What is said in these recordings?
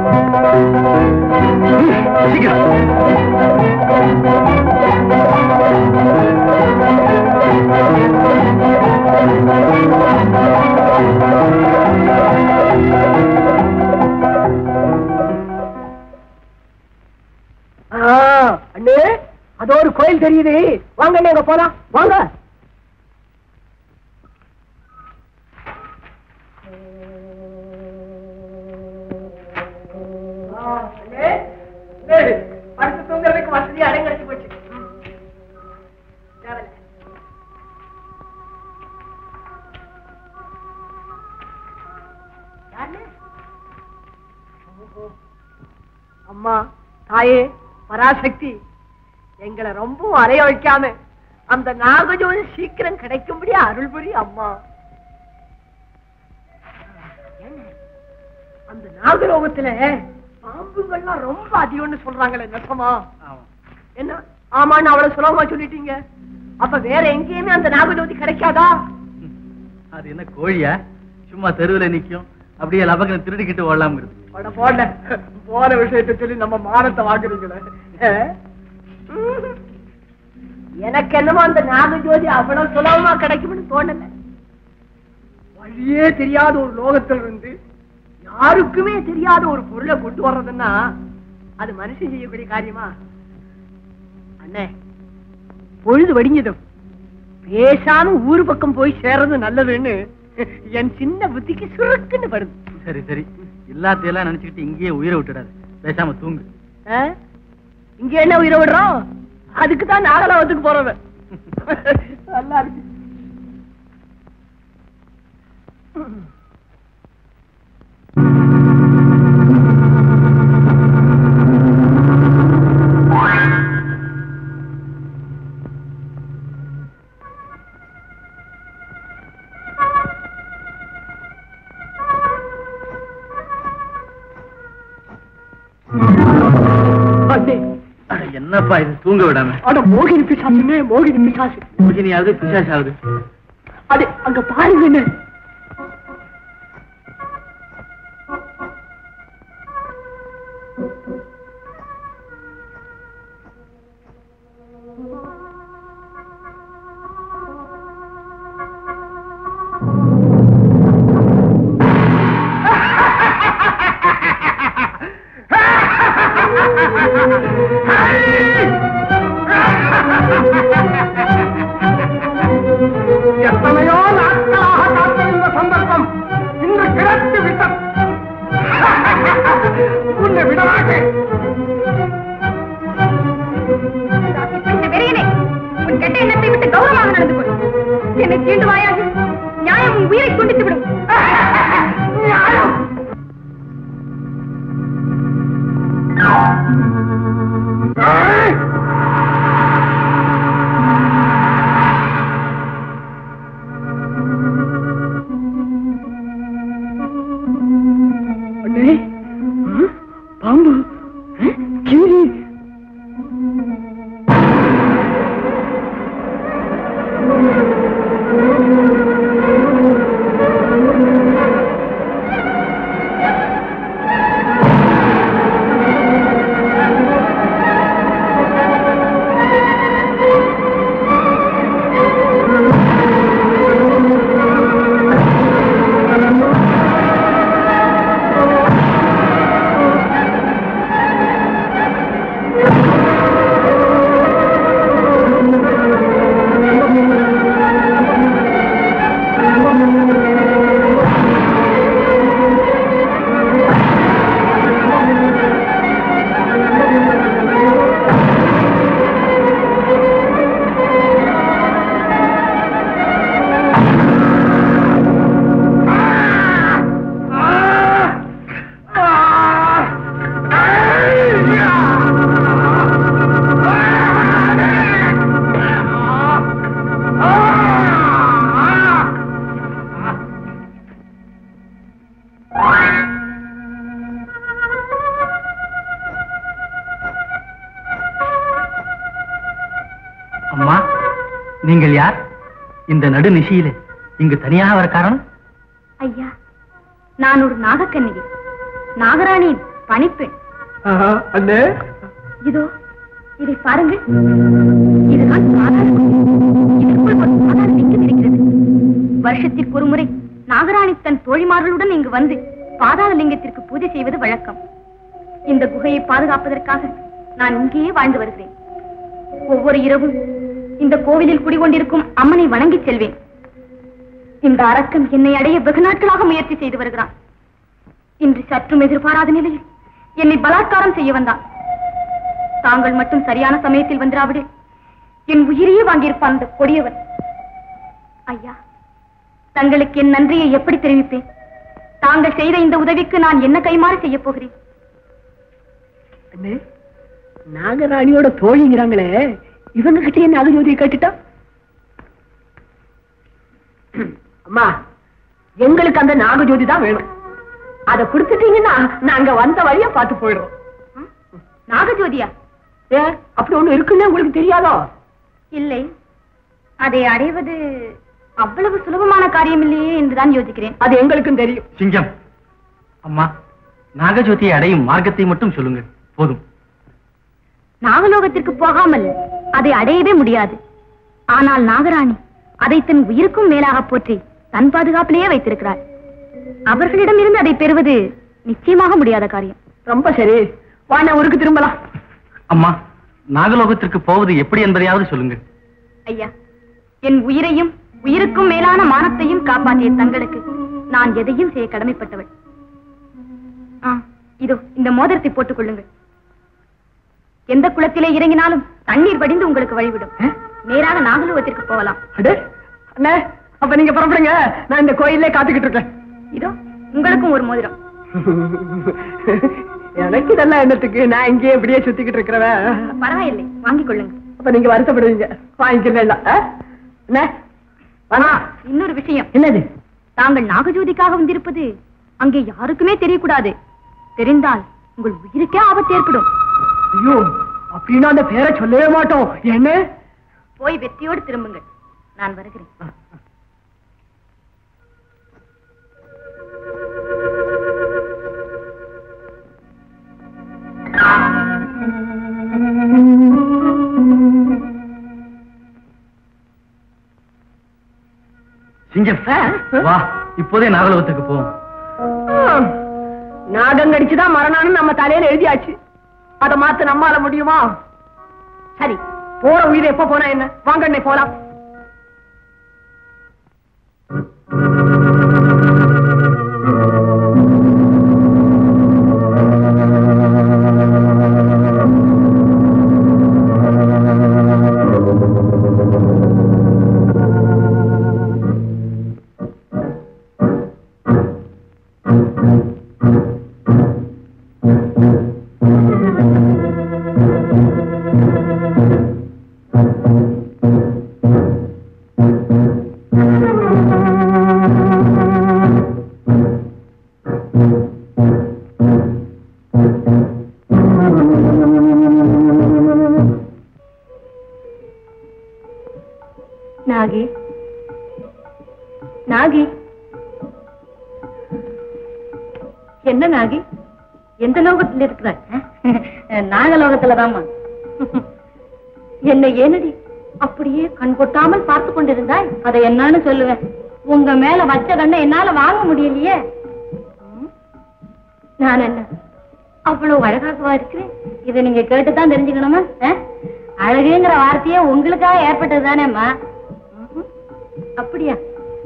ஆ, அண்ணே அதோ ஒரு கோயில் தெரியுது வாங்க அண்ணே அங்க போலாம் வாங்க படுத்து தூங்குறதுக்கு வசதி அடம் கிடைச்சு போச்சு தேவையில்ல. யாருண்ணே? ஓஹோ. அம்மா தாயே பராசக்தி எங்களை ரொம்ப அலைய வைக்காம அந்த நாகஜோதி சீக்கிரம் கிடைக்கும்படி அருள் புரி அம்மா என்ன? அந்த நாகலோகத்துல பாம்புங்கள்லாம் ரொம்ப அதிகம்னு சொல்றாங்களே நெசமா என்ன ஆமான்னு அவ்வளவு சுலபமா சொல்லிட்டீங்க அப்ப வேற எங்கேயுமே அந்த நாகஜோதி கிடைக்காதா அது என்ன கோழியா சும்மா தெருவுல நிக்கும் அப்படியே லபகனை திருடிக்கிட்டு ஓடலாம்ங்கிறது போட போட போன விஷயத்தை சொல்லி நம்ம மானத்தை வாங்குறீங்களே ஆ? ம்ஹும். எனக்கு என்னமோ அந்த நாகஜோதி அவ்வளவு சுலபமா கிடைக்கும்னு தோணல வழியே தெரியாத ஒரு லோகத்துல இருந்து யாருக்குமே தெரியாத ஒரு பொருளை கொண்டு வர்றதுன்னா அது மனுஷன் செய்யக்கூடிய காரியமா அண்ணே பொழுது வடிஞ்சதும் பேசாம ஊர் பக்கம் போய் சேர்றது நல்லதுன்னு என் சின்ன புத்திக்கு சுருக்குன்னு படுது சரி சரி எல்லாத்தையெல்லாம் நினைச்சுக்கிட்டு இங்கேயே உயிரை விட்டுடாது பேசாம தூங்கு ஆ? இங்க என்ன உயிரை விடுறோம் அதுக்கு தான் நாகலாவத்துக்கு போறவன் நல்லா இருக்கு அண்ணே, அட, என்னப்பா இது தூங்க விடாம அட மோகினி பிசாசுன்னு மோகினி பிசாசு மோகினியாவது பிசாசாவது அது அங்க பாருங்க என்ன எத்தனையோ நாட்களாக காத்திருந்த சந்தர்ப்பம் இன்று கிடைத்து விட்டது உன்னை விடமாட்டேன் இப்படி வெறியனே உன் கெட்ட எண்ணத்தை விட்டு கௌரவமாக நடந்து கொள் என்னை தீண்டுவாயாக நியாயம் உன் உயிரை துண்டித்து விடும் நியாயம் ஏய்! அண்ணே ஆ? பாம்பு ஆ? கீரி அம்மா நீங்கள் யார் இந்த நடு நிசியில இங்கு தனியாக வர காரணம் ஐயா நான் ஒரு நாகக்கன்னிகை நாகராணியின் பணிப்பெண் அண்ணே இதோ இதை பாருங்கள் இதுதான் பாதாள குகை. இதற்குள் ஒரு பாதாள லிங்கம் இருக்கிறது வருஷத்திற்கு ஒரு முறை நாகராணி தன் தோழிமார்களுடன் இங்கு வந்து பாதாள லிங்கத்திற்கு பூஜை செய்வது வழக்கம் இந்த குகையை பாதுகாப்பதற்காக நான் இங்கேயே வாழ்ந்து வருகிறேன் ஒவ்வொரு இரவும் இந்த கோவிலில் குடிகொண்டிருக்கும் அம்மனை வணங்கிச் செல்வேன் இந்த அரக்கன் என்னை அடைய வெகு நாட்களாக முயற்சி செய்து வருகிறான் இன்று சற்றும் எதிர்பாராத நிலையில் என்னை பலாத்காரம் செய்ய வந்தான் தாங்கள் மட்டும் சரியான சமயத்தில் வந்துராவிடில் என் உயிரையே வாங்கியிருப்பான் அந்த கொடியவன் ஐயா தங்களுக்கு என் நன்றியை எப்படி தெரிவிப்பேன் தாங்கள் செய்த இந்த உதவிக்கு நான் என்ன கைமாறு செய்ய போகிறேன் அண்ணே நாகராணியோட தோழிங்கிறாங்களே இவங்க கிட்டே நாகஜோதியை கேட்டுட்டா அம்மா எங்களுக்கு அந்த நாகஜோதி தான் வேணும் அதை கொடுத்துட்டீங்கன்னா நாங்க வந்த வழியா பார்த்து போயிடுறோம் நாகஜோதியா ஏ அப்படி ஒண்ணு இருக்குன்னு உங்களுக்கு தெரியாதோ இல்லை அதை அடைவது அவ்வளவு சுலபமான காரியம் இல்லையே என்றுதான் யோசிக்கிறேன் அது எங்களுக்கும் தெரியும் சிங்கம் அம்மா நாகஜோதியை அடையும் மார்க்கத்தை மட்டும் சொல்லுங்கள் போதும் நாகலோகத்திற்கு போகாமல் அதை அடையவே முடியாது ஆனால் நாகராணி அதை தன் உயிருக்கும் மேலாக போற்றி தன் பாதுகாப்பிலேயே வைத்திருக்கிறார் அவர்களிடம் இருந்து அதை பெறுவது நிச்சயமாக முடியாத காரியம் ரொம்ப சரி வாண்ண ஊருக்கு திரும்பலாம் அம்மா நாகலோகத்திற்கு போவது எப்படி என்பதையாவது சொல்லுங்கள் ஐயா என் உயிரையும் உயிருக்கும் மேலான மானத்தையும் காப்பாற்றிய தங்களுக்கு நான் எதையும் செய்ய கடமைப்பட்டவள் ஆ, இதோ இந்த மோதிரத்தை போட்டுக் கொள்ளுங்கள் எந்த குளத்திலே இறங்கினாலும் தண்ணீர் வடிந்து உங்களுக்கு வழிவிடும் நேராக நாகலோகத்திற்கு போகலாம் அடே அண்ணே அப்ப நீங்க புறப்படுங்க நான் இந்த கோயிலே காத்துக்கிட்டு இருக்கேன் இதோ உங்களுக்கும் ஒரு மோதிரம் எனக்கு இதெல்லாம் என்னத்துக்கு நான் இங்கேயே இப்படியே சுத்திக்கிட்டு இருக்கிறவன் பரவாயில்லை வாங்கிக் கொள்ளுங்க அப்ப நீங்க வருத்தப்படுவீங்க வாங்கிக்கல என்ன வேணாம் இன்னொரு விஷயம் என்னது தாங்கள் நாகஜோதிக்காக வந்திருப்பது அங்கே யாருக்குமே தெரியக்கூடாது தெரிந்தால் உங்கள் உயிருக்கே ஆபத்து ஏற்படும் ஐயோ அப்படின்னா அந்த பேரை சொல்லவே மாட்டோம் என்ன போய் வெற்றியோடு திரும்புங்கள் நான் வருகிறேன் சிங்கம் வா இப்போதே நாகலோகத்துக்கு போவோம் ஆம். நாகம் கடிச்சுதான் மரணம்னு நம்ம தலையில எழுதியாச்சு அதை மாத்த நம்மால முடியுமா சரி போற உயிர் எப்ப போனா என்ன வாங்க அண்ணே போலாம் நாகி நாகி என்ன நாகி எந்த லோகத்தில் இருக்கிறாய் நாகலோகத்துல தாமா என்ன ஏனடி அப்படியே கண் கொட்டாமல் பார்த்து கொண்டிருந்தாய் அதை என்னன்னு சொல்லுவேன் உங்க மேல வச்ச கண்ணை என்னால வாங்க முடியலையே ம்? நான் என்ன அவ்வளவு அழகாகவா இருக்கிறேன் இதை நீங்க கேட்டுதான் தெரிஞ்சுக்கணுமா ஆ? அழகுங்கிற வார்த்தையே உங்களுக்காக ஏற்பட்டது தானேம்மா ம்ஹும். அப்படியா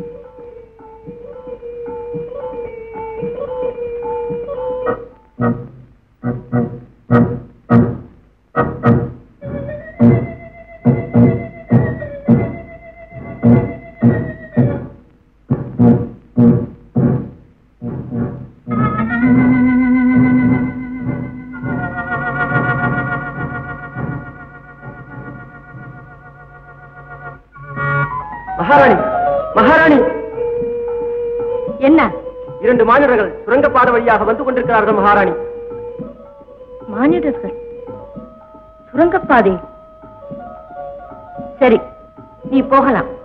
மகாராணி மகாராணி என்ன இரண்டு மாநிலர்கள் சுரங்கப்பாதை வழியாக வந்து கொண்டிருக்கிறார்கள் மகாராணி மானிடர்கள் சுரங்கப்பாதை சரி நீ போகலாம்